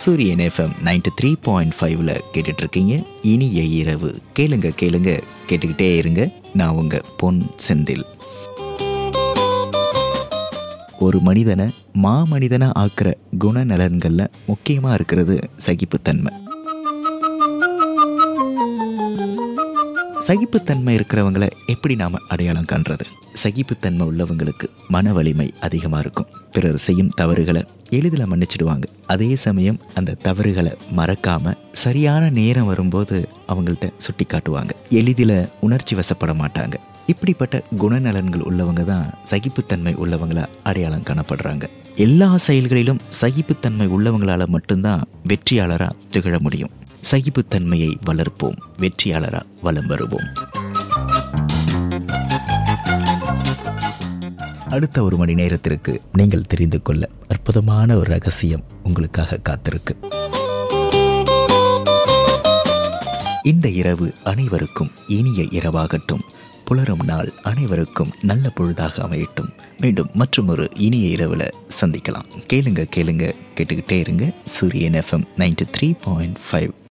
சூரியன் FM ninety three point ஃபைவ்ல கேட்டுட்டு இருக்கீங்க இனிய இரவு கேளுங்க கேளுங்க கேட்டுக்கிட்டே இருங்க நான் உங்க பொன் செந்தில் ஒரு மனிதனை மாமனிதனா ஆக்குற குணநலன்கள்ல முக்கியமா இருக்கிறது சகிப்புத்தன்மை சகிப்புத்தன்மை இருக்கிறவங்கள எப்படி நாம் அடையாளம் காண்றது சகிப்புத்தன்மை உள்ளவங்களுக்கு மன வலிமை அதிகமாக இருக்கும் பிறர் செய்யும் தவறுகளை எளிதில் மன்னிச்சிடுவாங்க அதே சமயம் அந்த தவறுகளை மறக்காம சரியான நேரம் வரும்போது அவங்கள்ட்ட சுட்டி காட்டுவாங்க எளிதில் உணர்ச்சி வசப்பட மாட்டாங்க இப்படிப்பட்ட குணநலன்கள் உள்ளவங்க தான் சகிப்புத்தன்மை உள்ளவங்கள அடையாளம் காணப்படுறாங்க எல்லா செயல்களிலும் சகிப்புத்தன்மை உள்ளவங்களால மட்டும்தான் வெற்றியாளராக திகழ முடியும் சகிப்புத்தன்மையை வளர்ப்போம் வெற்றியாளராக வலம் வருவோம் அடுத்த ஒரு மணி நேரத்திற்கு நீங்கள் தெரிந்து கொள்ள அற்புதமான ஒரு ரகசியம் உங்களுக்காக காத்திருக்கு இந்த இரவு அனைவருக்கும் இனிய இரவாகட்டும் புலரும் நாள் அனைவருக்கும் நல்ல பொழுதாக அமையட்டும் மீண்டும் மற்றும் ஒரு இனிய இரவில் சந்திக்கலாம் கேளுங்க கேளுங்க கேட்டுக்கிட்டே இருங்க Suryan FM ninety three point five